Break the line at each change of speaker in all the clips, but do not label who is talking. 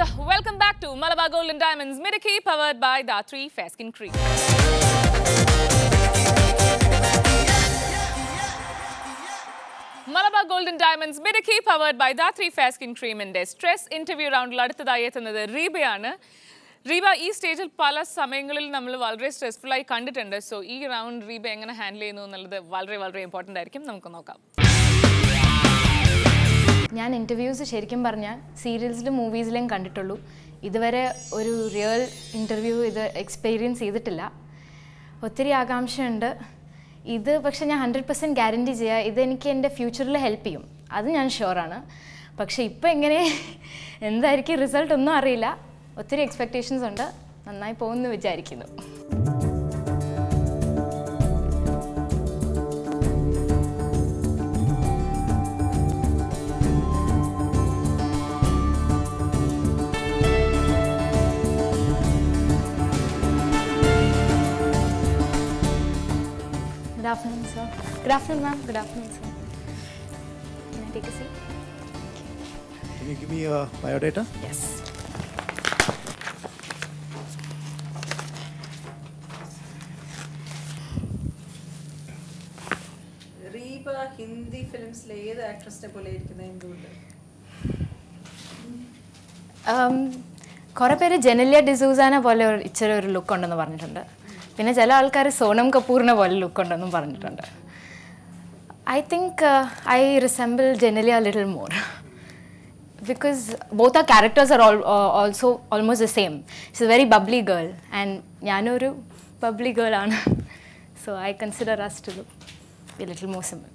Welcome back to Malabar Gold and Diamonds Midiki, powered by Datri Fair Skin Cream. Malabar golden diamonds Midukki powered by Dhathri fair skin ക്രീമിന്റെ stress interview റൗണ്ടിൽ അടുത്തതായി എത്തുന്നത് റീബയാണ് റീബ ഈ സ്റ്റേജിൽ പല സമയങ്ങളിൽ നമ്മൾ വളരെ സ്ട്രെസ്ഫുൾ ആയി കണ്ടിട്ടുണ്ട് സോ ഈ റൗണ്ട് റീബ എങ്ങനെ ഹാൻഡിൽ ചെയ്യുന്നു എന്നുള്ളത് വളരെ വളരെ ഇമ്പോർട്ടൻ്റ് ആയിരിക്കും നമുക്ക് നോക്കാം
ഞാൻ ഇൻ്റർവ്യൂസ് ശരിക്കും പറഞ്ഞാൽ സീരിയൽസിലും മൂവീസിലും കണ്ടിട്ടുള്ളൂ ഇതുവരെ ഒരു റിയൽ ഇൻ്റർവ്യൂ ഇത് എക്സ്പീരിയൻസ് ചെയ്തിട്ടില്ല ഒത്തിരി ആകാംക്ഷയുണ്ട് ഇത് പക്ഷേ ഞാൻ ഹൺഡ്രഡ് പെർസെൻറ്റ് ഗ്യാരണ്ടി ചെയ്യുക ഇത് എനിക്ക് എൻ്റെ ഫ്യൂച്ചറിൽ ഹെൽപ്പ് ചെയ്യും അത് ഞാൻ ഷുവറാണ് പക്ഷേ ഇപ്പോൾ എങ്ങനെ എന്തായിരിക്കും റിസൾട്ട് ഒന്നും അറിയില്ല ഒത്തിരി എക്സ്പെക്റ്റേഷൻസ് ഉണ്ട് നന്നായി പോകുമെന്ന് വിചാരിക്കുന്നു Good afternoon, sir. Good afternoon, ma'am. Good afternoon, sir. Can I take a seat?
Can you give me your biodata?
Yes.
Reeba Hindi ഫിലിംസിലെ ഏത് ആക്ട്രസിനെ പോലെ ഇരിക്കുന്നത് എന്തുകൊണ്ട്
Um, കുറേ പേര് ജനലിയ ഡിസൂസാനെ പോലെ ഒരു ഇച്ചിരി ഒരു ലുക്ക് ഉണ്ടെന്ന് പറഞ്ഞിട്ടുണ്ട് പിന്നെ ചില ആൾക്കാർ സോനം കപൂറിനെ പോലെ ലുക്ക് ഉണ്ടെന്നും പറഞ്ഞിട്ടുണ്ട് I think I resemble Genelia little more because both ആ characters are also almost the same it's a very bubbly girl and ഞാനൊരു ബബ്ലി ഗേൾ ആണ് so I consider as to look little more simple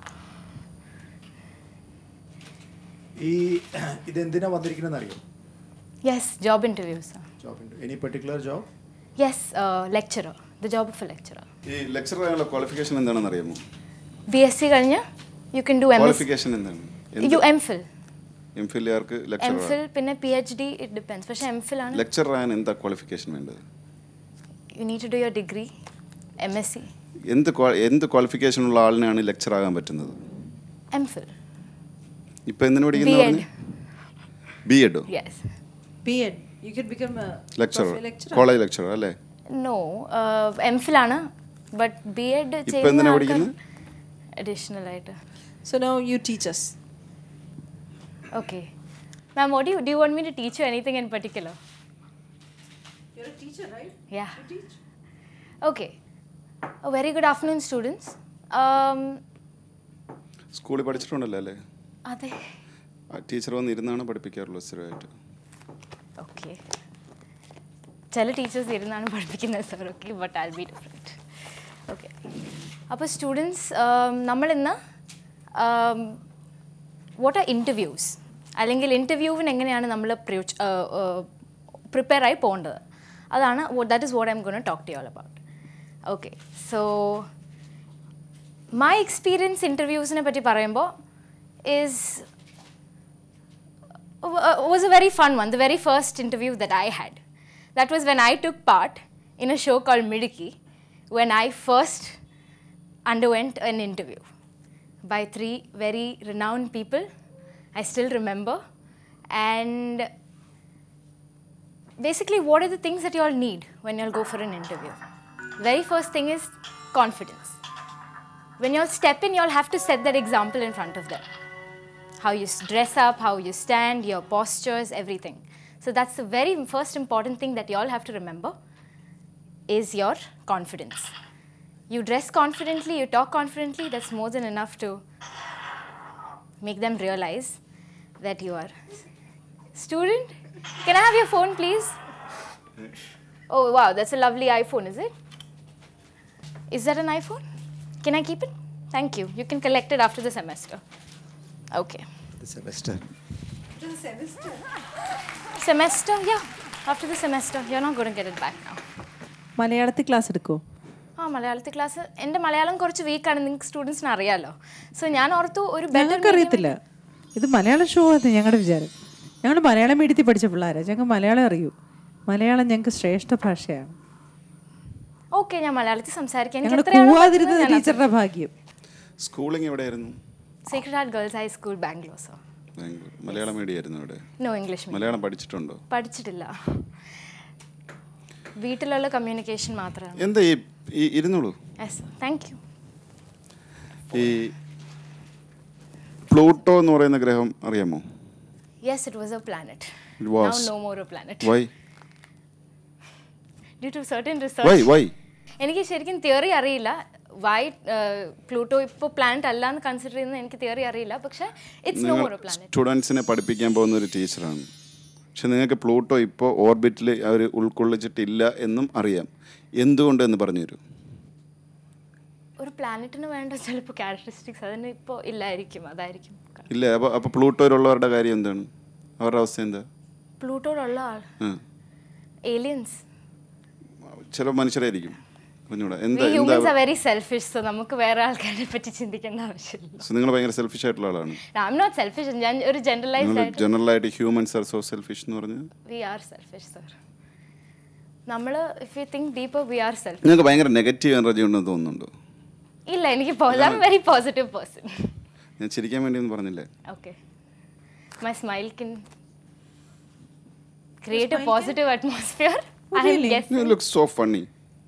ഈ ഇതെന്തിനാ വന്നിരിക്കണമെന്ന് അറിയോ
yes job interviews
job any particular job
yes lecturer the job of a lecturer
ഈ lecture ആയുള്ള qualification എന്താണെന്ന് അറിയാമോ
ബി എസ് സി കഴിഞ്ഞ് you can do M S
qualification എന്താണ്
യു എം ഫിൽ
എം ഫില്ലുകാർക്ക്
എം
ലെക്ചർ
ഫിൽ പിന്നെ P H D it depends പക്ഷേ M Phil ആണ്
ലെക്ചർ ആകാൻ എന്താ ക്വാളിഫിക്കേഷൻ വേണ്ടത്
you need to do your degree M S C
എന്ത് qua- എന്ത് ക്വാളിഫിക്കേഷൻ ഉള്ള ആളിനാണ് ലെക്ചർ ആകാൻ പറ്റുന്നത്
എം ഫിൽ
ഇപ്പൊ എന്തിനു
ബി
പഠിക്കുന്ന
എഡ്
ബി എഡോ
yes
B Ed you can become
lecture college lecture അല്ലേ
നോ എം ഫിൽ ആണ് ബട്ട് ബി എഡ്
ഇപ്പൊ എന്തിനാ പഠിക്കുന്നത്?
അഡീഷണൽ ആയിട്ട്
so no you teachers
okay ma'am what you do want me to teach you anything in particular
you are a teacher right
Yeah. Okay. A very good afternoon, students. Um,
സ്കൂളിൽ പഠിച്ചിട്ടുണ്ടല്ലോ അല്ലേ
അതെ
teacher വന്ന് ഇരുന്നാണ് പഠിപ്പിക്കാറുള്ളത് സ്ഥിരമായിട്ട്
okay ചില teachers ഇരുന്നാണ് പഠിപ്പിക്കുന്നത് sir okay but I be different okay അപ്പോൾ സ്റ്റുഡൻസ് നമ്മളിന്ന് വാട്ട് ആർ ഇൻ്റർവ്യൂസ് അല്ലെങ്കിൽ ഇൻ്റർവ്യൂവിന് എങ്ങനെയാണ് നമ്മൾ പ്രിപ്പയർ ആയി പോകേണ്ടത് അതാണ് that is what I'm gonna talk to you all about okay so my experience ഇൻ്റർവ്യൂസിനെ പറ്റി പറയുമ്പോൾ is uh, was a very fun one, the very first interview that I had. That was when I took part in a show called Midiki, when I first underwent an interview by three very renowned people. I still remember. And basically, what are the things that you all need when you all go for an interview? Very first thing is confidence. When you all step in, you all have to set that example in front of them how you s- dress up, how you stand, your postures, everything. So that's the very first important thing that you all have to remember is your confidence. You dress confidently, you talk confidently, that's more than enough to make them realize that you are student. Can I have your phone, please? Oh wow, that's a lovely iPhone, is it? Is that an iPhone? Can I keep it? Thank you. You can collect it after the semester. Okay.
Semester
Semester, yeah. After the semester, you're not going to get it back now.
മലയാളത്തിൽ class എടുക്കുമോ
ആ മലയാളത്തിൽ class എൻ്റെ മലയാളം കുറച്ച് വീക്കാണ് നിങ്ങൾക്ക് സ്റ്റുഡൻസിന് അറിയാലോ so ഞാൻ ഓർത്തു ഒരു better
ഞങ്ങൾക്ക് അറിയത്തില്ല ഇത് മലയാളം ഷോ ആണ് ഞങ്ങളുടെ വിചാരം ഞങ്ങൾ മലയാളം മീഡിയത്തിൽ പഠിച്ച പിള്ളേരാണ് ഞങ്ങൾക്ക് മലയാളം അറിയൂ മലയാളം ഞങ്ങൾക്ക് ശ്രേഷ്ഠ ഭാഷയാണ്
ഓക്കെ ഞാൻ മലയാളത്തിൽ സംസാരിക്കാൻ
ഞങ്ങൾ
എനിക്ക് എത്രയാണോ
കൂവാതിരുന്നത്
പറ്റുന്നത് ഞാൻ
ടീച്ചറുടെ ഭാഗ്യം
സ്കൂളിംഗ് എവിടെയായിരുന്നു
secret heart girls high school Bangalore sir
Bangalore Malayalam medium ആയിരുന്നു ഇവിടെ
നോ ഇംഗ്ലീഷ്
മലയാളം പഠിച്ചിട്ടുണ്ടോ
പഠിച്ചിട്ടില്ല വീട്ടിലുള്ള കമ്മ്യൂണിക്കേഷൻ മാത്രമാണ്
എന്താ ഈ ഈ ഇരുന്നോളൂ
യെസ് താങ്ക് യു
ഈ പ്ലൂട്ടോ എന്ന് പറയുന്ന ഗ്രഹം അറിയാമോ
yes it was a planet
It was.
Now no more a planet
why
due to certain
why
research
why
എനിക്ക് ശരിക്കും തിയറി അറിയില്ല വൈ പ്ലൂട്ടോ ഇപ്പോൾ പ്ലാനറ്റ് അല്ല എന്ന് കൺസിഡർ ചെയ്യുന്നത് എനിക്ക് തിയറി അറിയില്ല പക്ഷേ ഇറ്റ്സ് നോ
നിങ്ങൾ
മോർ എ പ്ലാനറ്റ്
സ്റ്റുഡൻസിനെ പഠിപ്പിക്കാൻ പോകുന്ന ഒരു ടീച്ചറാണ് പക്ഷെ നിങ്ങൾക്ക് പ്ലൂട്ടോ ഇപ്പോൾ ഓർബിറ്റിൽ അവർ ഉൾക്കൊള്ളിച്ചിട്ടില്ല എന്നും അറിയാം എന്തുകൊണ്ട് എന്ന് പറഞ്ഞു തരൂ
ഒരു പ്ലാനറ്റിന് വേണ്ട ചിലപ്പോൾ ക്യാരക്ടറിസ്റ്റിക്സ് അതിന് ഇപ്പോൾ ഇല്ലായിരിക്കും അതായിരിക്കും
ഇല്ല അപ്പോൾ അപ്പോൾ പ്ലൂട്ടോയിലുള്ളവരുടെ കാര്യം എന്താണ് അവരുടെ അവസ്ഥ എന്താ
പ്ലൂട്ടോയിലുള്ള ആൾ
ആ.
ഏലിയൻസ്
ചില മനുഷ്യരായിരിക്കും പറഞ്ഞൂടാ
വി
എന്താ എന്താ
humans are very selfish so നമുക്ക് വേറെ ആൾക്കാരെ പറ്റി ചിന്തിക്കേണ്ട ആവശ്യമില്ല
നിങ്ങൾ ഭയങ്കര സെൽഫിഷ് ആയിട്ടുള്ള ആളാണ്
ഐ എം നോട്ട് സെൽഫിഷ് ഞാൻ ഒരു ജനറലൈസ്ഡ്
നിങ്ങൾ
ആയിട്ട്
ജനറലായിട്ട് ഹ്യൂമൻസ് ആർ സോ സെൽഫിഷ് എന്ന് പറഞ്ഞ്
വി ആർ സെൽഫിഷ് സർ നമ്മൾ if you think deeper we are self
നിങ്ങൾക്ക് ഭയങ്കര നെഗറ്റീവ് എനർജി ഉണ്ടെന്ന് തോന്നുന്നുണ്ടോ
ഇല്ല എനിക്ക് I'm very positive person
ഞാൻ ചിരിക്കാൻ വേണ്ടി ഒന്നും പറഞ്ഞില്ലേ
okay my smile can create a positive atmosphere I'm
you
guess
look so funny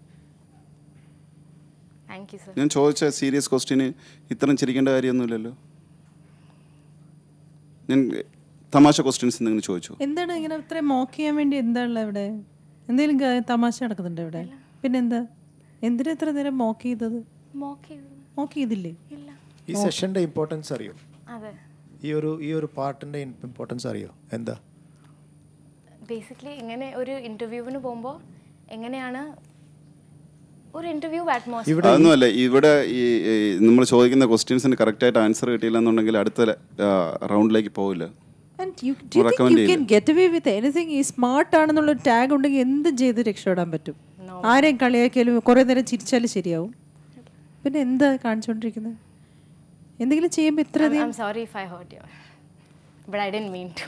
thank you sir
ഞാൻ ചോദിച്ച സീരിയസ് ക്വസ്റ്റ്യന് ഇത്രയും ചിരിക്കേണ്ട കാര്യമൊന്നുമില്ലല്ലോ ഞാൻ തമാശ ക്വസ്റ്റ്യൻസ് എന്തെങ്കിലും ചോദിച്ചു
എന്താണ് ഇങ്ങനെ ഇത്രയും മോക്ക് ചെയ്യാൻ വേണ്ടി എന്താണല്ലോ ഇവിടെ എന്തെങ്കിലും ക- തമാശ നടക്കുന്നുണ്ടോ ഇവിടെ പിന്നെന്താ എന്തിനാ ഇത്ര നേരം മോക്ക് ചെയ്തത്
മോക്ക് ചെയ്തു
മോക്ക് ചെയ്തില്ലേ
ഇല്ല
ഈ സെഷന്റെ ഇമ്പോർട്ടൻസ് അറിയോ
അതെ
ഈ ഒരു ഈ ഒരു പാട്ടിന്റെ ഇമ്പോർട്ടൻസ് അറിയോ എന്താ
ബേസിക്കലി ഇങ്ങനെ ഒരു ഇന്റർവ്യൂവിന് പോകുമ്പോൾ എങ്ങനെയാണ് ഒരു ഇന്റർവ്യൂ അറ്റ്മോസ്ഫിയർ
ഇവിടെ
അതൊന്നുമല്ല ഇവിടെ ഈ നമ്മൾ ചോദിക്കുന്ന ക്വസ്റ്റ്യൻസിന് കറക്റ്റായിട്ട് ആൻസർ കിട്ടിയില്ല എന്നുണ്ടെങ്കിൽ അടുത്ത റൗണ്ടിലേക്ക് പോവില്ല
And you, do you think
recommend
you can get away with anything? ഈ സ്മാർട്ട് ആണെന്നുള്ള ടാഗ് ഉണ്ടെങ്കിൽ എന്തും ചെയ്ത് രക്ഷപ്പെടാൻ പറ്റും ആരെയും കളിയാക്കിയാലും കുറേ നേരം ചിരിച്ചാലും ശരിയാവും പിന്നെ എന്താ കാണിച്ചുകൊണ്ടിരിക്കുന്നത് എന്തെങ്കിലും ചെയ്യുമ്പോൾ ഇത്ര
I'm,
അധികം
I'm sorry if I hurt you, but I didn't mean to.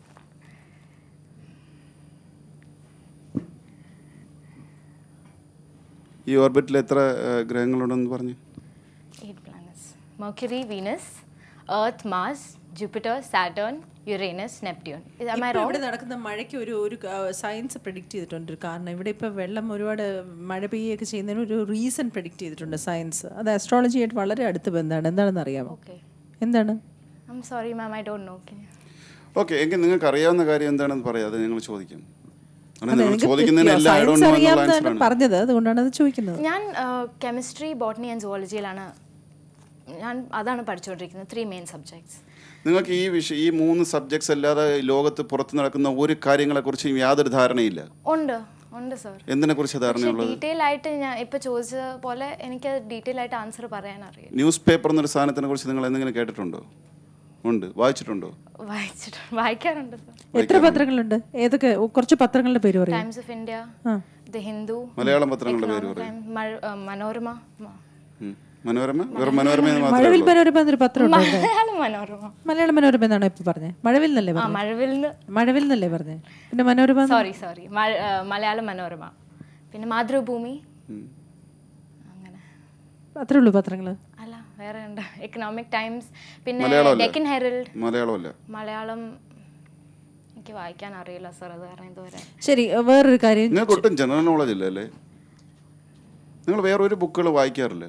ഈ ഓർബിറ്റിൽ എത്ര ആ, ഗ്രഹങ്ങളുണ്ടെന്ന് പറഞ്ഞു
Eight planets: Mercury, Venus, Earth, Mars, Jupiter, Saturn, Uranus, Neptune. Is, am I
ഇപ്പൊ
wrong?
ഇവിടെ നടക്കുന്ന മഴയ്ക്ക് ഒരു ഒരു സയൻസ് പ്രെഡിക്റ്റ് ചെയ്തിട്ടുണ്ട് ഒരു കാരണം ഇവിടെ ഇപ്പോൾ വെള്ളം ഒരുപാട് മഴ പെയ്യൊക്കെ ചെയ്യുന്നതിന് ഒരു റീസൺ പ്രെഡിക്റ്റ് ചെയ്തിട്ടുണ്ട് സയൻസ് അത് astrology ആയിട്ട് വളരെ അടുത്ത് ബന്ധമാണ് എന്താണെന്ന് അറിയാമോ
Okay.
എന്താണ്
I'm sorry, ma'am. I don't know. Can you?
Okay എങ്കിൽ നിങ്ങൾക്ക് അറിയാവുന്ന കാര്യം എന്താണെന്ന് പറയാം അത് ഞങ്ങൾ ചോദിക്കാം കാരണം
അതെ,
നിങ്ങൾ
നിങ്ങൾക്ക്
ചോദിക്കുന്നതിന് എല്ലാം I don't
സയൻസ്
know എന്നുള്ള
അറിയാമെന്നാണ്
answer ആണ്.
പറഞ്ഞത് അതുകൊണ്ടാണ് അത് ചോദിക്കുന്നത്
ഞാൻ കെമിസ്ട്രി ബോട്ടണി ആൻഡ് സുവോളജിയിലാണ് ഞാൻ അതാണ് പഠിച്ചുകൊണ്ടിരിക്കുന്നത് ത്രീ മെയിൻ സബ്ജക്ട്സ്
നിങ്ങൾക്ക് ഈ വിഷയം ഈ മൂന്ന് സബ്ജക്ട്സ് അല്ലാതെ ലോകത്ത് പുറത്ത് നടക്കുന്ന ഒരു കാര്യങ്ങളെക്കുറിച്ചും യാതൊരു ധാരണയില്ല
ഉണ്ട് ഉണ്ട് സർ
എന്തിനെ കുറിച്ച്
പക്ഷേ
ധാരണയുള്ളത്
ഡീറ്റെയിൽ ആയിട്ട് ഞാൻ ഇപ്പൊ ചോദിച്ച പോലെ എനിക്ക് ഡീറ്റെയിൽ ആയിട്ട് ആൻസർ പറയാൻ അറിയില്ല
ന്യൂസ് പേപ്പർ എന്നൊരു സാധനത്തിനെ കുറിച്ച് നിങ്ങൾ എന്തെങ്കിലും കേട്ടിട്ടുണ്ടോ ഉണ്ട് വായിച്ചിട്ടുണ്ടോ
വായിച്ചിട്ട് വായിക്കാറുണ്ട് സർ
എത്ര പത്രങ്ങളുണ്ട് ഏതൊക്കെ ഓ, കുറച്ച് പത്രങ്ങളുടെ പേര് പറയും
ടൈംസ് ഓഫ് ഇന്ത്യ
ആ.
ദ ഹിന്ദു
മലയാളം പത്രങ്ങളുടെ പേര്
Economic
പറയും
Time, മഴ- ആ, മനോരമ മ-
ഉം. മനോരമ വെറും മനോരമ എന്ന് മാത്രമേ
മഴവിൽ
ഉള്ളൂ
മനോരമ എന്നൊരു പത്രം ഉണ്ട് ഇവിടെ.
മലയാളം മനോരമ
മലയാള മനോരമ എന്നാണോ ഇപ്പൊ പറഞ്ഞത് മഴവിൽ എന്നല്ലേ
ആ
പറഞ്ഞത്
മഴവിൽ
മഴവിൽ എന്നല്ലേ പറഞ്ഞത് പിന്നെ മനോരമ എന്ന്
സോറി സോറി മലയാളം മനോരമ പിന്നെ മാതൃഭൂമി അങ്ങനെ
അത്രേ ഉള്ളൂ പത്രങ്ങള്
അല്ല വേറെ ഉണ്ട് എക്കണോമിക് ടൈംസ് പിന്നെ
മലയാളമല്ലേ?
ഡെക്കൻ ഹെറൽഡ്
മലയാളമല്ല
മലയാളം എനിക്ക് വായിക്കാൻ അറിയില്ല സർ അത് കാരണം ഇതുവരെ
ശരി വേറൊരു കാര്യം
നിങ്ങൾക്ക് ഒട്ടും ജനറൽ നോളജ് ഇല്ല അല്ലേ നിങ്ങൾ വേറൊരു ബുക്കുകൾ വായിക്കാറില്ല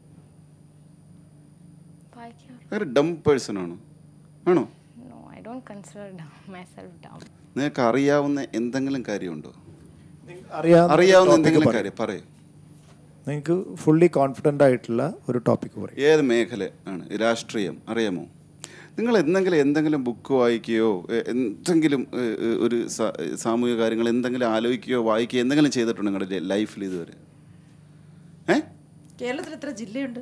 വായിക്കാറ്
ഭയങ്കര ഡം പേഴ്സൺ ആണ് ആണോ
no I don't consider myself down
നിങ്ങൾക്ക് അറിയാവുന്ന എന്തെങ്കിലും കാര്യമുണ്ടോ
അറിയാവുന്ന
അറിയാവുന്ന
topic
എന്തെങ്കിലും
പറയൂ.
കാര്യം പറയൂ
നിങ്ങൾക്ക് ഫുള്ളി കോൺഫിഡൻ്റ് ആയിട്ടുള്ള ഒരു ടോപ്പിക് പറയും
ഏത് മേഖല ആണ് രാഷ്ട്രീയം അറിയാമോ നിങ്ങൾ എന്തെങ്കിലും എന്തെങ്കിലും ബുക്ക് വായിക്കുകയോ എ- എന്തെങ്കിലും ഏ, ഏ, ഒരു സാ- സാമൂഹിക കാര്യങ്ങൾ എന്തെങ്കിലും ആലോചിക്കുകയോ വായിക്കുകയോ എന്തെങ്കിലും ചെയ്തിട്ടുണ്ടോ നിങ്ങളുടെ ലൈഫിൽ ഇതുവരെ ഏ
കേരളത്തിൽ എത്ര ജില്ലയുണ്ട്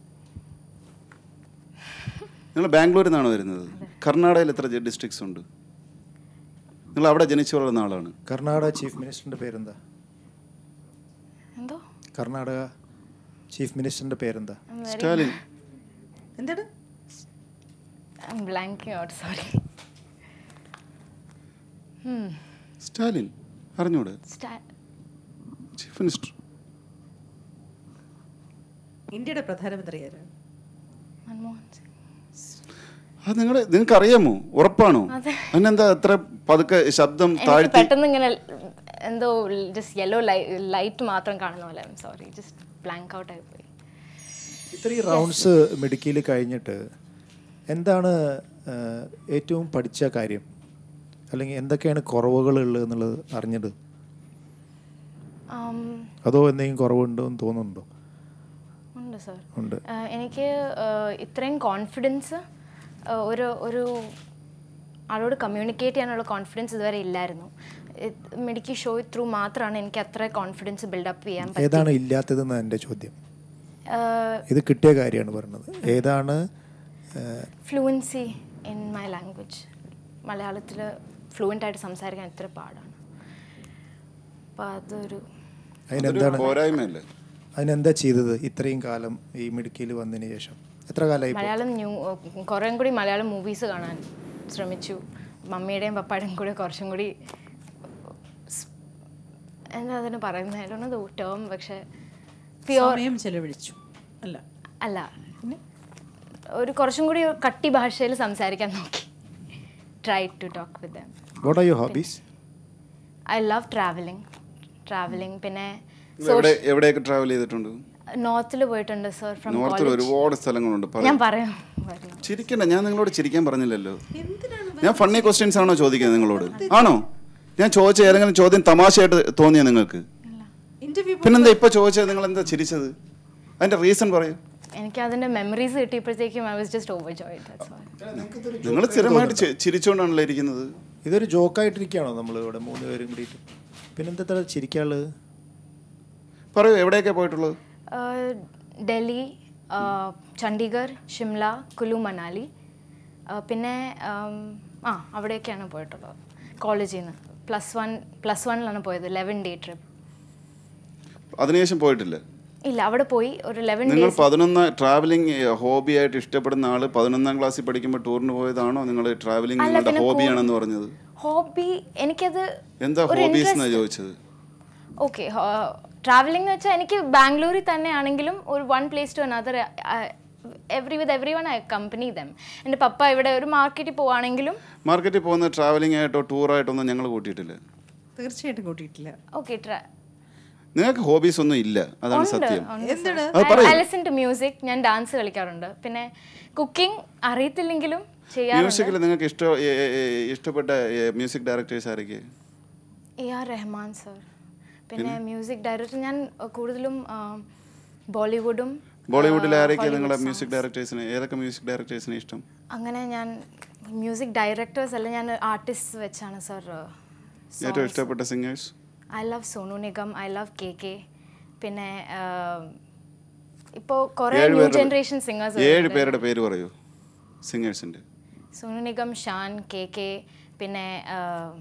നിങ്ങൾ ബാംഗ്ലൂരിൽ നിന്നാണ് വരുന്നത് കർണാടകയിൽ എത്ര ഡിസ്ട്രിക്ട്സ് ഉണ്ട് നിങ്ങൾ അവിടെ ജനിച്ചു വളർന്ന ആളാണ്
കർണാടക ചീഫ് മിനിസ്റ്ററിന്റെ പേരെന്താ
എന്തോ
കർണാടക ചീഫ് മിനിസ്റ്ററിന്റെ പേരെന്താ
സ്റ്റാലിൻ
എന്താണ്
I'm blanking out sorry
Stalin അറിഞ്ഞൂടെ
സ്റ്റാ
ചീഫ് മിനിസ്റ്റർ
ഇന്ത്യയുടെ പ്രധാനമന്ത്രി ആരാണ്
മൻമോഹൻ സിംഗ്
അത് നിങ്ങൾ നിങ്ങൾക്ക് അറിയാമോ ഉറപ്പാണോ അതിനെന്താ എത്ര പതുക്കെ ശബ്ദം
എനിക്ക്
താഴ്ത്തി
പെട്ടെന്ന് ഇങ്ങനെ എന്തോ ജസ്റ്റ് യെല്ലോ ലൈറ്റ് മാത്രം കാണുന്ന പോലെ സോറി ജസ്റ്റ് ബ്ലാങ്ക് ഔട്ട് ആയി പോയി
ഇത്രയും റൗണ്ട്സ് മെഡിക്കയിൽ കഴിഞ്ഞിട്ട് എന്താണ് ആ, ഏറ്റവും പഠിച്ച കാര്യം അല്ലെങ്കിൽ എന്തൊക്കെയാണ് കുറവുകൾ ഉള്ളത് എന്നുള്ളത് അറിഞ്ഞത്
Um,
അതോ എന്തെങ്കിലും കുറവുണ്ടോ എന്ന് തോന്നുന്നുണ്ടോ
ഉണ്ട് സർ
ഉണ്ട്
എനിക്ക് ആഹ്, ഇത്രയും കോൺഫിഡൻസ് ഒരു ഒരു ആളോട് കമ്മ്യൂണിക്കേറ്റ് ചെയ്യാനുള്ള കോൺഫിഡൻസ് ഇതുവരെ ഇല്ലായിരുന്നു മെഡിക്കൽ ഷോ ത്രൂ മാത്രമാണ് എനിക്ക് അത്ര കോൺഫിഡൻസ് ബിൽഡപ്പ് ചെയ്യാൻ പറ്റും
ഏതാണ് ഇല്ലാത്തതെന്ന് എൻ്റെ ചോദ്യം ഇത് കിട്ടിയ കാര്യമാണ് പറഞ്ഞത് ഏതാണ് ആ,
ഫ്ലുവൻസി ഇൻ മൈ ലാംഗ്വേജ് മലയാളത്തിൽ ഫ്ലുവൻ്റ് ആയിട്ട് സംസാരിക്കാൻ ഇത്ര പാടാണ് അപ്പോൾ അതൊരു
അതിനെന്താണ്
പോരായ്മയല്ലേ
അതിനെന്താ ചെയ്തത് ഇത്രയും കാലം ഈ മെഡിക്കയിൽ വന്നതിന് ശേഷം എത്ര കാലമായി ഇപ്പോൾ?
മലയാളം ന്യൂ കുറേ കൂടി മലയാളം മൂവീസ് കാണാൻ ശ്രമിച്ചു മമ്മിയുടെയും പപ്പായുടെയും കൂടെ കുറച്ചും കൂടി സ്- എന്താ അതിന് പറയുന്നത് ടേം പക്ഷേ പ്യുവർ
സമയം ചെലവഴിച്ചു അല്ല
അല്ല ഒരു കുറച്ചും കൂടി കട്ടി ഭാഷയിൽ സംസാരിക്കാൻ നോക്കി try to talk with them
What are your hobbies?
I love travelling travelling പിന്നെ
നിങ്ങൾ എവിടെ എവിടെയൊക്കെ ട്രാവൽ ചെയ്തിട്ടുണ്ട്
നോർത്തിൽ പോയിട്ടുണ്ട് സർ ഫ്രം
നോർത്തിൽ ഒരുപാട് സ്ഥലങ്ങളുണ്ട് പറയൂ.
ഞാൻ പറയാം വരണം.
ചിരിക്കണ്ട ഞാൻ നിങ്ങളോട് ചിരിക്കാൻ പറഞ്ഞില്ലല്ലോ ഞാൻ ഫണ്ണി ക്വസ്റ്റ്യൻസ് ആണോ ചോദിക്കുന്നത് നിങ്ങളോട് ആണോ ഞാൻ ചോദിച്ച ഏതെങ്കിലും ചോദ്യം തമാശയായിട്ട് തോന്നിയ നിങ്ങൾക്ക്
ഇന്റർവ്യൂ
പിന്നെന്താ ഇപ്പൊ ചോദിച്ചത് നിങ്ങൾ എന്താ ചിരിച്ചത് അതിന്റെ റീസൺ പറയൂ
എനിക്ക് അതിന്റെ മെമ്മറീസ് കിട്ടിയപ്പോഴത്തേക്കും I was just overjoyed
നിങ്ങൾ സ്ഥിരമായിട്ട് ചി- ചിരിച്ചുകൊണ്ടാണല്ലോ ഇരിക്കുന്നത്
ഇതൊരു ജോക്കായിട്ടിരിക്കുകയാണോ നമ്മൾ ഇവിടെ മൂന്ന് പേരും കൂടിയിട്ട് പിന്നെന്താ ചിരിക്കാനുള്ളത്
പറയൂ എവിടെയൊക്കെ പോയിട്ടുള്ളത്
ഡൽഹി ചണ്ഡീഗഡ് ഷിംല കുലു മണാലി ആ, പിന്നെ ആം, ആ അവിടെയൊക്കെയാണ് പോയിട്ടുള്ളത് കോളേജിൽ നിന്ന് പ്ലസ് വൺ പ്ലസ് വണ്ണിലാണ് പോയത് ലെവൻ ഡേ ട്രിപ്പ്
അതിനുശേഷം പോയിട്ടില്ല
ഇല്ല അവിടെ പോയി ഒരു ലെവൻ
നിങ്ങൾ
ഡേയ്സ്
പതിനൊന്ന് ട്രാവലിംഗ് ഹോബി ആയിട്ട് ഇഷ്ടപ്പെടുന്ന ആള് പതിനൊന്നാം ക്ലാസ്സിൽ പഠിക്കുമ്പോൾ ടൂറിന് പോയതാണോ നിങ്ങൾ ട്രാവലിംഗ്
അല്ല,
നിങ്ങളുടെ
പിന്നെ
ഹോബിയാണെന്ന് പറഞ്ഞത്
ഹോബി എനിക്കത്
എന്താ
ഒരു
ഹോബീസ്
interest-
എന്നാ ചോദിച്ചത്
ഓക്കെ ട്രാവലിംഗ് എന്ന് വെച്ചാൽ എനിക്ക് ബാംഗ്ലൂരിൽ തന്നെ ആണെങ്കിലും ഒരു one place to another every with everyone I company them എൻ്റെ പപ്പ ഇവിടെ ഒരു മാർക്കറ്റിൽ പോവാണെങ്കിലും
മാർക്കറ്റിൽ പോകുന്ന ട്രാവലിംഗ് ആയിട്ടോ ടൂറായിട്ടൊന്നും ഞങ്ങൾ കൂട്ടിയിട്ടില്ല
തീർച്ചയായിട്ടും കൂട്ടിയിട്ടില്ല
ഓക്കെ
നിങ്ങൾക്ക് ഹോബീസ് ഒന്നും ഇല്ല അതാണ് സത്യം
എന്താണ്
അത് പറയൂ.
ലിസൺ ടു മ്യൂസിക് ഞാൻ ഡാൻസ് കളിക്കാറുണ്ട് പിന്നെ കുക്കിംഗ് അറിയത്തില്ലെങ്കിലും ചെയ്യാറുണ്ട്
മ്യൂസിക്കിൽ നിങ്ങൾക്ക് ഇഷ്ട ഏ- ഏ- ഏ- ഇഷ്ടപ്പെട്ട മ്യൂസിക് ഡയറക്ടേഴ്സ് ആരൊക്കെ
എ ആർ റഹ്മാൻ സർ പിന്നെ മ്യൂസിക് ഡയറക്ടർ ഞാൻ അഹ്, കൂടുതലും ആഹ്, ബോളിവുഡും
ബോളിവുഡിൽ
ആഹ്,
ആരൊക്കെ
ഹോളിവുഡ്
നിങ്ങളുടെ
songs.
മ്യൂസിക് ഡയറക്ടേഴ്സിന് ഏതൊക്കെ മ്യൂസിക് ഡയറക്ടേഴ്സിനെ ഇഷ്ടം
അങ്ങനെ ഞാൻ മ്യൂസിക് ഡയറക്ടേഴ്സ് അല്ല ഞാൻ ആർട്ടിസ്റ്റ് വെച്ചാണ് സർ
ഏറ്റവും ഇഷ്ടപ്പെട്ട singers
I love Sonu Nigam I love K K പിന്നെ ഇപ്പോൾ കുറേ
ഏഴ്
ന്യൂ
പേരുടെ-
ജനറേഷൻ സിംഗേഴ്സ്
ഏഴ് പേരുടെ പേര് പറയൂ സിംഗേഴ്സിന്റെ
സോനു നിഗം ഷാൻ കെ കെ പിന്നെ ആ,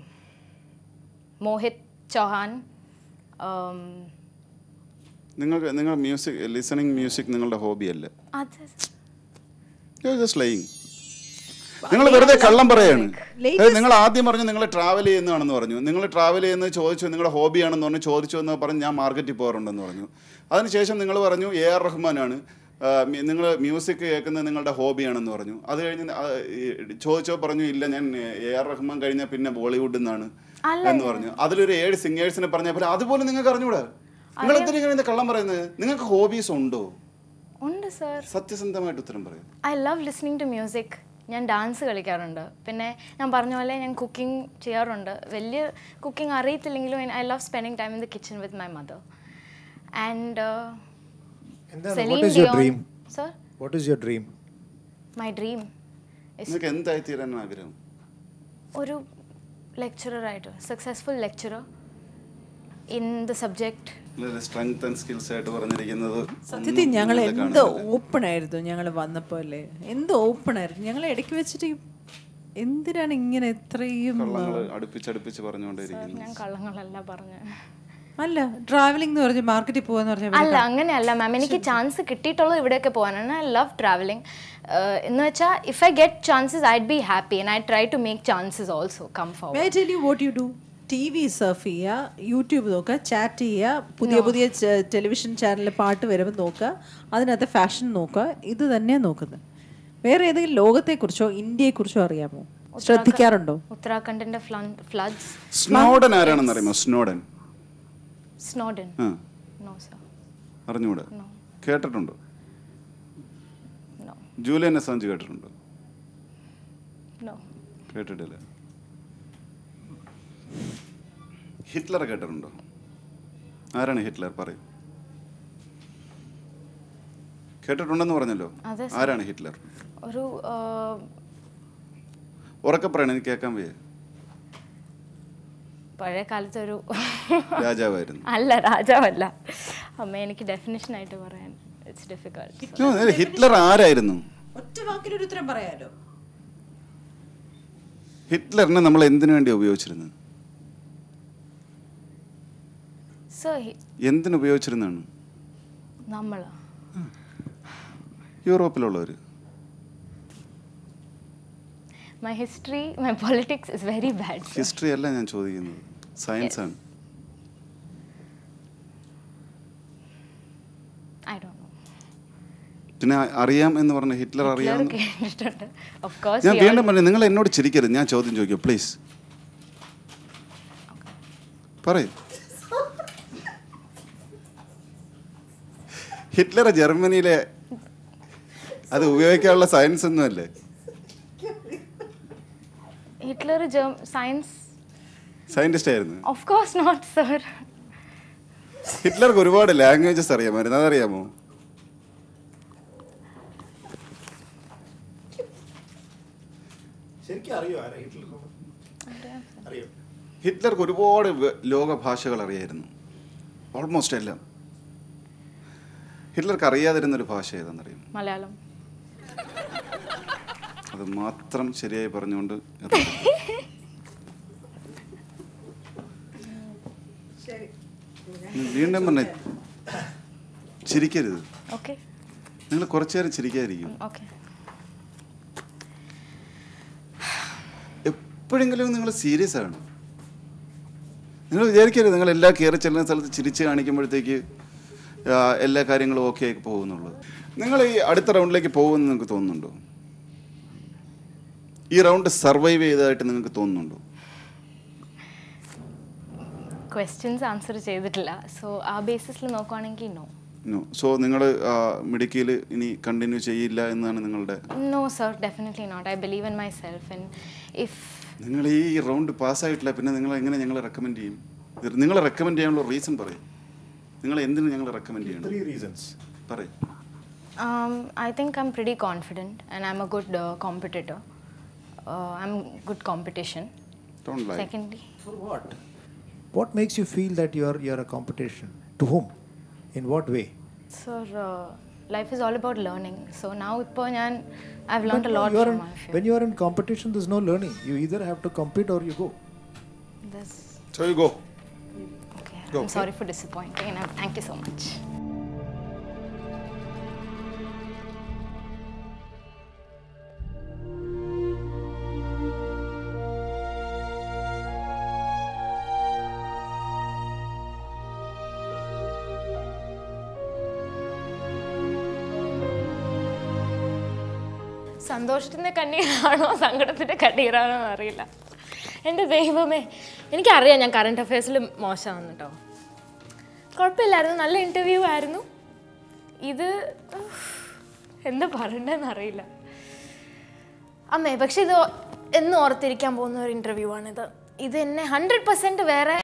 മോഹിത് ചൗഹാൻ ആം,
നിങ്ങൾക്ക് നിങ്ങൾ മ്യൂസിക് ലിസണിങ് മ്യൂസിക് നിങ്ങളുടെ ഹോബി അല്ല
അത്
ജസ്റ്റ് ലൈങ് നിങ്ങൾ വെറുതെ കള്ളം പറയാണ് അതായത് നിങ്ങൾ ആദ്യം പറഞ്ഞു നിങ്ങൾ ട്രാവൽ ചെയ്യുന്നതാണെന്ന് പറഞ്ഞു നിങ്ങൾ ട്രാവൽ ചെയ്യുന്നത് ചോദിച്ചു നിങ്ങളുടെ ഹോബിയാണെന്ന് പറഞ്ഞു ചോദിച്ചു എന്ന് പറഞ്ഞ് ഞാൻ മാർക്കറ്റിൽ പോകാറുണ്ടെന്ന് പറഞ്ഞു അതിനുശേഷം നിങ്ങൾ പറഞ്ഞു എ ആർ റഹ്മാനാണ് നിങ്ങൾ മ്യൂസിക് കേൾക്കുന്നത് നിങ്ങളുടെ ഹോബിയാണെന്ന് പറഞ്ഞു അത് കഴിഞ്ഞ് ആ, ഈ ചോദിച്ചോ പറഞ്ഞു ഇല്ല ഞാൻ എ ആർ റഹ്മാൻ കഴിഞ്ഞാൽ പിന്നെ ബോളിവുഡിൽ നിന്നാണ് എന്ന് പറഞ്ഞു അതിലൊരു ഏഴ് സിംഗേഴ്സിനെ പറഞ്ഞപ്പോൾ അതുപോലെ നിങ്ങൾക്ക് അറിഞ്ഞൂടാ നിങ്ങൾ എന്തിനാ ഇങ്ങനെ കള്ളം പറയുന്നത് നിങ്ങൾക്ക് ഹോബീസ് ഉണ്ടോ
ഉണ്ട് സർ
സത്യസന്ധമായിട്ട് ഉത്തരം പറയും
I love listening to music ഞാൻ ഡാൻസ് കളിക്കാറുണ്ട് പിന്നെ ഞാൻ പറഞ്ഞ പോലെ ഞാൻ കുക്കിംഗ് ചെയ്യാറുണ്ട് വലിയ കുക്കിംഗ് അറിയത്തില്ലെങ്കിലും I love spending time in the kitchen with my mother and
എന്താണ് what is your dream
sir
what is your dream
my dream
നിങ്ങൾക്ക് എന്തായി തീരാനാണ് ആഗ്രഹം
ഒരു ലെക്ചററായിട്ട് successful lecturer in the subject
strength and skills ആയിട്ട് പറഞ്ഞിരിക്കുന്നത്
സത്യത്തിൽ ഞങ്ങൾ
ഒന്നും
എന്ത്
കാണുന്നില്ല.
ഓപ്പൺ ആയിരുന്നു ഞങ്ങൾ വന്നപ്പോൾ അല്ലേ എന്ത് ഓപ്പൺ ആയിരുന്നു ഞങ്ങൾ ഇടയ്ക്ക് വെച്ചിട്ട് ഈ- എന്തിനാണ് ഇങ്ങനെ ഇത്രയും
കള്ളങ്ങൾ അടുപ്പിച്ചടുപ്പിച്ച് പറഞ്ഞുകൊണ്ടേയിരിക്കുന്നു
ഞാൻ കള്ളങ്ങളല്ല പറഞ്ഞത്
അല്ല ട്രാവലിംഗ് എന്ന് പറഞ്ഞ് മാർക്കറ്റിൽ പോകാന്ന് പറഞ്ഞാൽ
അല്ല അങ്ങനെയല്ല മാം എനിക്ക് ചാൻസ് കിട്ടിയിട്ടുള്ളത് ഇവിടെയൊക്കെ പോകാനാണ് ഐ ലവ് ട്രാവലിംഗ് എന്ന് വെച്ചാൽ if I get chances I be happy and I try to make chances also come for
I tell you what you do T V surf ചെയ്യുക യൂട്യൂബ് നോക്കുക ചാറ്റ് ചെയ്യുക പുതിയ പുതിയ ടെലിവിഷൻ ചാനലിൽ പാട്ട് വരുമ്പോൾ നോക്കുക അതിനകത്ത് ഫാഷൻ നോക്കുക ഇത് തന്നെയാണ് നോക്കുന്നത് വേറെ ഏതെങ്കിലും ലോകത്തെക്കുറിച്ചോ ഇന്ത്യയെക്കുറിച്ചോ അറിയാമോ ശ്രദ്ധിക്കാറുണ്ടോ
ഉത്തരാഖണ്ഡിന്റെ ഫ്ലഡ്സ്
സ്നോഡൻ ആരാണെന്ന് അറിയാമോ സ്നോഡൻ
സ്നോഡൻ
ആ
നോ സർ
അറിഞ്ഞൂടെ കേട്ടിട്ടുണ്ടോ
നോ
ജൂലിയൻ അസാഞ്ച് കേട്ടിട്ടുണ്ടോ
നോ
കേട്ടിട്ടില്ല ഹിറ്റ്ലർ കേട്ടിട്ടുണ്ടോ ആരാണ് ഹിറ്റ്ലർ പറയൂ കേട്ടിട്ടുണ്ടെന്ന് പറഞ്ഞല്ലോ
അതെ,
ആരാണ് ഹിറ്റ്ലർ
ഒരു ആ,
ഉറക്കെ പറയണം എനിക്ക് കേൾക്കാൻ വയ്യ
പഴയ കാലത്തെ ഒരു
രാജാവായിരുന്നു
അല്ല രാജാവല്ല അമ്മ എനിക്ക് ഡെഫിനേഷൻ ആയിട്ട് പറയാൻ ഇറ്റ്സ് ഡിഫിക്കൾട്ട്
No, ഹിറ്റ്ലർ ആരായിരുന്നു
ഒറ്റ വാക്കിലൊരു ഉത്തരം പറയാലോ
ഹിറ്റ്ലറിനെ നമ്മൾ എന്തിനു വേണ്ടി ഉപയോഗിച്ചിരുന്നത്
സോ
എന്തിനു ഉപയോഗിച്ചിരുന്നാണ്
നമ്മൾ
യൂറോപ്പിലുള്ളവർ
my history my politics is very bad
history അല്ല ഞാൻ ചോദിക്കുന്നത് സയൻസ് ആണ്
ഐ ഡോ നോ
പിന്നെ അറിയാം എന്ന് പറഞ്ഞ ഹിറ്റ്ലർ അറിയാം
കേട്ടിട്ടുണ്ട് ഓഫ് കോഴ്സ്
ഞാൻ വീണ്ടും പറഞ്ഞു നിങ്ങൾ എന്നോട് ചിരിക്കരുത് ഞാൻ ചോദ്യം ചോദിക്കും പ്ലീസ് പറയൂ ഹിറ്റ്ലർ ജർമ്മനിയിലെ അത് ഉപയോഗിക്കാനുള്ള സയൻസ് ഒന്നുമല്ലേ
ഹിറ്റ്ലർ സയൻസ്
സയന്റിസ്റ്റ് ആയിരുന്നു
ഓഫ് കോഴ്സ് നോട്ട് സർ
ഹിറ്റ്ലർക്ക് ഒരുപാട് ലാംഗ്വേജസ് അറിയാമായിരുന്നു അതറിയാമോ
ശരിക്കും അറിയോ ആരാ ഹിറ്റ്ലർ അറിയോ
ഹിറ്റ്ലർക്ക് ഒരുപാട് വ- ലോക ഭാഷകൾ അറിയായിരുന്നു ഓൾമോസ്റ്റ് എല്ലാം ഹിറ്റ്ലർക്ക് അറിയാതിരുന്നൊരു ഭാഷ ഏതാണെന്നറിയും
മലയാളം
അത് മാത്രം ശരിയായി പറഞ്ഞുകൊണ്ട് നിർത്താം.
ശരി
ഉം, വീണ്ടും പറഞ്ഞ ചിരിക്കരുത്
ഓക്കെ
നിങ്ങൾ കുറച്ചു നേരം ചിരിക്കാതിരിക്കും
ഓക്കെ
എപ്പോഴെങ്കിലും നിങ്ങൾ സീരിയസ് ആണ് നിങ്ങൾ വിചാരിക്കരുത് നിങ്ങൾ എല്ലാ കയറി ചെല്ലുന്ന സ്ഥലത്ത് ചിരിച്ച് കാണിക്കുമ്പോഴത്തേക്ക് ആ, എല്ലാ കാര്യങ്ങളും ഓക്കെ ആയി പോകുന്നുള്ളത് നിങ്ങൾ ഈ അടുത്ത റൗണ്ടിലേക്ക് പോകുമെന്ന് നിങ്ങൾക്ക് തോന്നുന്നുണ്ടോ ഈ റൗണ്ട് സർവൈവ് ചെയ്തതായിട്ട് നിങ്ങൾക്ക് തോന്നുന്നുണ്ടോ
ക്വസ്റ്റ്യൻസ് ആൻസർ ചെയ്തിട്ടില്ല സോ ആ ബേസിസിൽ നോക്കുവാണെങ്കിൽ നോ
നോ സോ നിങ്ങൾ മിടുക്കിയിൽ ഇനി കണ്ടിന്യൂ ചെയ്യില്ല എന്നാണ് നിങ്ങളുടെ
no sir definitely not I believe in myself and if
നിങ്ങൾ ഈ റൗണ്ട് പാസ്സായിട്ടില്ല പിന്നെ നിങ്ങൾ എങ്ങനെ ഞങ്ങളെ റെക്കമെൻഡ് ചെയ്യും ഇത് നിങ്ങളെ റെക്കമെൻഡ് ചെയ്യാനുള്ള റീസൺ പറയും നിങ്ങൾ എന്തിനു ഞങ്ങൾ റെക്കമെൻഡ് ചെയ്യണം
ത്രീ റീസൺസ്
പറയും
Um, I think I'm pretty confident and I'm a good uh, competitor. Uh, I'm good competition.
Don't lie.
Secondly,
For what? What makes you feel that you are you are a competition? To whom? In what way?
sir, uh, life is all about learning. So now ഇപ്പോൾ ഞാൻ I've learned
But
a
no,
lot
you are
from
in-
my
when
field.
you are in competition, there's no learning. You either have to compete or you go.
This,
So you go.
okay.
Go,
I'm
okay.
sorry for disappointing and I'm- thank you so much. സന്തോഷത്തിൻ്റെ കണ്ണീരാണോ സങ്കടത്തിൻ്റെ കണ്ണീരാണോ എന്ന് അറിയില്ല എൻ്റെ ദൈവമേ എനിക്കറിയാം ഞാൻ current അഫയേഴ്സിൽ മോശമാണ് കേട്ടോ കുഴപ്പമില്ലായിരുന്നു നല്ല ഇൻ്റർവ്യൂ ആയിരുന്നു ഇത് ഉഫ്, എന്താ പറയണ്ടെന്ന് അറിയില്ല അമ്മേ പക്ഷെ ഇത് എന്നും ഓർത്തിരിക്കാൻ പോകുന്ന ഒരു ഇൻ്റർവ്യൂ ആണിത് ഇത് എന്നെ ഹൺഡ്രഡ് പെർസെൻറ്റ് വേറെ